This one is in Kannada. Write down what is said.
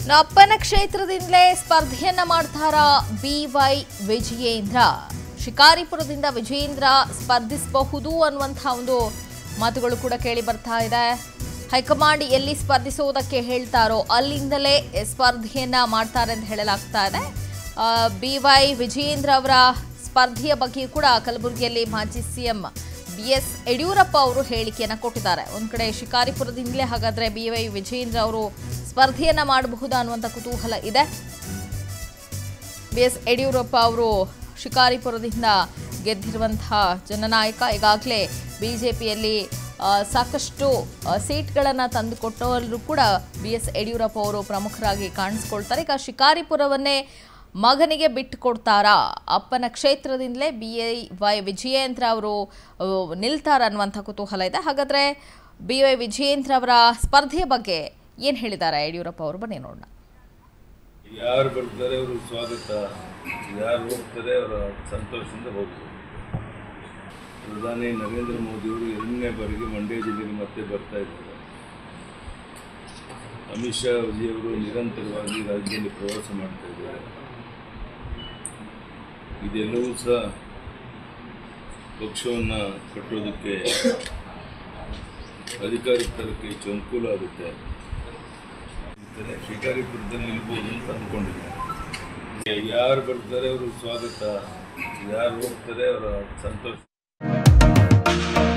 ಇನ್ನು ಅಪ್ಪನ ಕ್ಷೇತ್ರದಿಂದಲೇ ಸ್ಪರ್ಧೆಯನ್ನ ಮಾಡ್ತಾರ ಬಿ ವೈ ವಿಜಯೇಂದ್ರ ಶಿಕಾರಿಪುರದಿಂದ ವಿಜಯೇಂದ್ರ ಸ್ಪರ್ಧಿಸಬಹುದು ಅನ್ನುವಂತಹ ಒಂದು ಮಾತುಗಳು ಕೂಡ ಕೇಳಿ ಬರ್ತಾ ಇದೆ ಹೈಕಮಾಂಡ್ ಎಲ್ಲಿ ಸ್ಪರ್ಧಿಸುವುದಕ್ಕೆ ಹೇಳ್ತಾರೋ ಅಲ್ಲಿಂದಲೇ ಸ್ಪರ್ಧೆಯನ್ನ ಮಾಡ್ತಾರೆ ಅಂತ ಹೇಳಲಾಗ್ತಾ ಇದೆ ಬಿ ವೈ ವಿಜಯೇಂದ್ರ ಅವರ ಸ್ಪರ್ಧೆಯ ಬಗ್ಗೆ ಕೂಡ ಕಲಬುರಗಿಯಲ್ಲಿ ಮಾಜಿ ಸಿಎಂ ಬಿ ಎಸ್ ಯಡಿಯೂರಪ್ಪ ಅವರು ಹೇಳಿಕೆಯನ್ನ ಕೊಟ್ಟಿದ್ದಾರೆ ಒಂದ್ ಕಡೆ ಶಿಕಾರಿಪುರದಿಂದಲೇ ಹಾಗಾದ್ರೆ ಬಿ ವೈ ವಿಜಯೇಂದ್ರ ಅವರು ಸ್ಪರ್ಧೆಯನ್ನ ಮಾಡಬಹುದಾ ಅನ್ನುವಂಥ ಕುತೂಹಲ ಇದೆ ಬಿ ಎಸ್ ಯಡಿಯೂರಪ್ಪ ಅವರು ಶಿಕಾರಿಪುರದಿಂದ ಗೆದ್ದಿರುವಂತಹ ಜನನಾಯಕ ಈಗಾಗಲೇ ಬಿಜೆಪಿಯಲ್ಲಿ ಸಾಕಷ್ಟು ಸೀಟ್ಗಳನ್ನು ತಂದುಕೊಟ್ಟವರು ಕೂಡ ಬಿ ಎಸ್ ಯಡಿಯೂರಪ್ಪ ಅವರು ಪ್ರಮುಖರಾಗಿ ಕಾಣಿಸ್ಕೊಳ್ತಾರೆ ಈಗ ಶಿಕಾರಿಪುರವನ್ನೇ ಮಗನಿಗೆ ಬಿಟ್ಟು ಕೊಡ್ತಾರಾ ಅಪ್ಪನ ಕ್ಷೇತ್ರದಿಂದಲೇ ಬಿ ಐ ವೈ ವಿಜಯೇಂದ್ರ ಅವರು ಆ, ನಿಲ್ತಾರ ಅನ್ನುವಂಥ ಕುತೂಹಲ ಇದೆ ಹಾಗಾದ್ರೆ ಬಿ ವೈ ವಿಜಯೇಂದ್ರ ಅವರ ಸ್ಪರ್ಧೆಯ ಬಗ್ಗೆ ಏನು ಹೇಳಿದ್ದಾರೆ ಯಡಿಯೂರಪ್ಪ ಅವರು ಬನ್ನಿ ನೋಡೋಣ ಯಾರು ಬರ್ತಾರೆ ಅವರು ಸ್ವಾಗತ ಯಾರು ಹೋಗ್ತಾರೆ ಅವರ ಸಂತೋಷದಿಂದ ಹೋಗ್ತಾರೆ ಪ್ರಧಾನಿ ನರೇಂದ್ರ ಮೋದಿಯವರು ಎರಡನೇ ಬಾರಿಗೆ ಮಂಡ್ಯ ಜಿಲ್ಲೆಗೆ ಮತ್ತೆ ಬರ್ತಾ ಇದ್ದಾರೆ ಅಮಿತ್ ಶಾ ಅವರು ನಿರಂತರವಾಗಿ ರಾಜ್ಯದಲ್ಲಿ ಪ್ರವಾಸ ಮಾಡ್ತಾ ಇದ್ದಾರೆ ಇದೆಲ್ಲವೂ ಸಹ ಪಕ್ಷವನ್ನು ಕಟ್ಟೋದಕ್ಕೆ ಅಧಿಕಾರಕ್ಕೆ ತರಕ್ಕೆ ಹೆಚ್ಚು ಅನುಕೂಲ ಆಗುತ್ತೆ ಇರ್ತಾರೆ. ಶಿಕಾರಿಪುರದಲ್ಲಿ ನಿಲ್ಬೋದು ಅಂತ ಅಂದ್ಕೊಂಡಿದ್ದಾರೆ ಯಾರು ಬರ್ತಾರೆ ಅವರು ಸ್ವಾಗತ ಯಾರು ಹೋಗ್ತಾರೆ ಅವರ ಸಂತೋಷ